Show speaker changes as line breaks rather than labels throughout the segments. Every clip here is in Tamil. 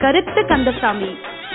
கருத்து கந்தசாமி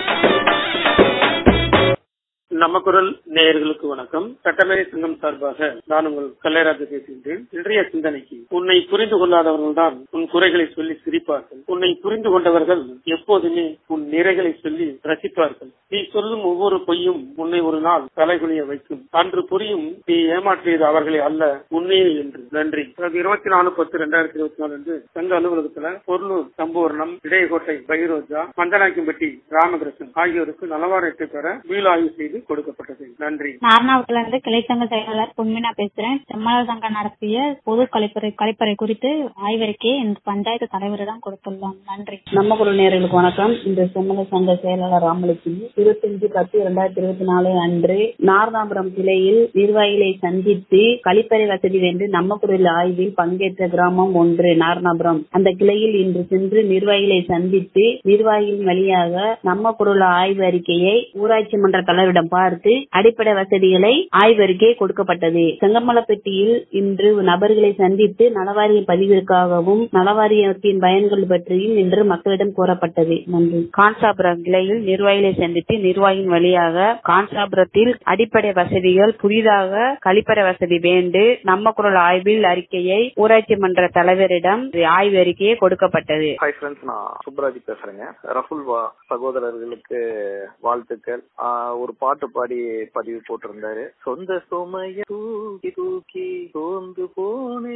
நம்ம குரல் நேயர்களுக்கு வணக்கம் சட்டமேதை சங்கம் சார்பாக நான் உங்கள் கல்லைராஜ பேசுகின்றேன் இன்றைய சிந்தனைக்கு உன்னை புரிந்து கொள்ளாதவர்கள் தான் உன் குறைகளை சொல்லி சிரிப்பார்கள் உன்னை புரிந்து கொண்டவர்கள் எப்போதுமே உன் நிறைகளை சொல்லி ரசிப்பார்கள் நீ சொல்லும் ஒவ்வொரு பொய்யும் உன்னை ஒரு நாள் தலைகுனிய வைக்கும் அன்று புரியும் நீ ஏமாற்றியது அவர்களை அல்ல உண்மையே என்று நன்றி இருபத்தி நாலு பத்து இரண்டாயிரத்தி இருபத்தி நாலு அன்று சங்க அலுவலகத்துல பொருளூர் சம்பூர்ணம் இடையகோட்டை பைரோஜா மந்தனாக்கிம்பட்டி ராமகிருஷ்ணன் ஆகியோருக்கு நலவாரத்தை பெற மீள் ஆய்வு செய்து கொடுக்கப்பட்டது நன்றி
நார்னாவத்துல இருந்து கிளைச்சங்க செயலாளர் பொன்மினா பேசுறேன் செம்மலர் சங்கம் நடத்திய பொது கழிப்பறை கழிப்பறை குறித்து ஆய்வறிக்கையை இந்த பஞ்சாயத்து தலைவரிடம் கொடுத்துள்ளோம் நன்றி
நம்ம குழு நேர்களுக்கு வணக்கம் இந்த செம்மல சங்க செயலாளர் ராமலட்சுமி இருபத்தஞ்சு பத்து இரண்டாயிரத்தி இருபத்தி நாலு அன்று நார்தாபுரம் கிளையில் நிர்வாகிகளை சந்தித்து கழிப்பறை வசதி வேண்டு நம்ம குரல் ஆய்வில் பங்கேற்ற கிராமம் ஒன்று நார்னாபுரம் அந்த கிளையில் இன்று சென்று நிர்வாகிகளை சந்தித்து நிர்வாகிகள் வழியாக நம்ம குரல் ஆய்வு அறிக்கையை ஊராட்சி மன்ற தலைவரிடம் பார்த்து அடிப்படை வசதிகளை ஆய்வறிக்கை கொடுக்கப்பட்டது செங்கமலப்பட்டியில் இன்று நபர்களை சந்தித்து நலவாரிய பதிவிற்காகவும் நலவாரியத்தின் பயன்கள் பற்றியும் இன்று மக்களிடம் கோரப்பட்டது நன்றி கான்சாபுரம் கிளையில் நிர்வாகிகளை சந்தித்து நிர்வாகியின் வழியாக கான்சாபுரத்தில் அடிப்படை வசதிகள் புதிதாக கழிப்பறை வசதி வேண்டு நம்ம குரல் ஆய்வில் அறிக்கையை ஊராட்சி மன்ற தலைவரிடம் ஆய்வு அறிக்கையை கொடுக்கப்பட்டது
ஹாய் ஃப்ரெண்ட்ஸ் நான் சுப்ராஜ் பேசுறேங்க ரஃபுல் வா சகோதரர்களுக்கு வாழ்த்துக்கள் ஆஹ் ஒரு பாட்டு பாடி பதிவு போட்டிருந்தாரு சொந்த சுமைய தூக்கி தூக்கி சோர்ந்து போனே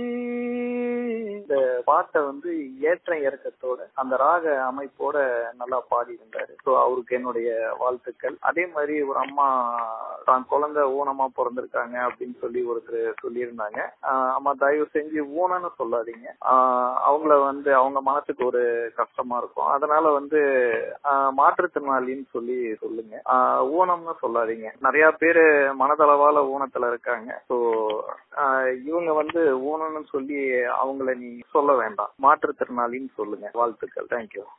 இந்த பாட்டை வந்து ஏற்ற இறக்கத்தோட அந்த ராக அமைப்போட நல்லா பாடி இருந்தாரு ஸோ அவருக்கு என்னுடைய வாழ்த்துக்கள் அதே மாதிரி ஒரு அம்மா தான் குழந்தை ஊனமா பிறந்திருக்காங்க அப்படின்னு சொல்லி ஒருத்தர் சொல்லியிருந்தாங்க ஆஹ் அம்மா தயவு செஞ்சு ஊனம்னு சொல்லாதீங்க ஆஹ் அவங்கள வந்து அவங்க மனசுக்கு ஒரு கஷ்டமா இருக்கும் அதனால வந்து ஆஹ் மாற்றுத்திறனாளின்னு சொல்லி சொல்லுங்க ஆஹ் ஊனம்னு சொல்லாதீங்க நிறைய பேரு மனதளவால ஊனத்துல இருக்காங்க ஸோ இவங்க வந்து ஊனம்னு சொல்லி அவங்கள நீ சொல்ல வேண்டாம் மாற்றுத்திறனாளின்னு சொல்லுங்க வாழ்த்துக்கள் தேங்க்யூ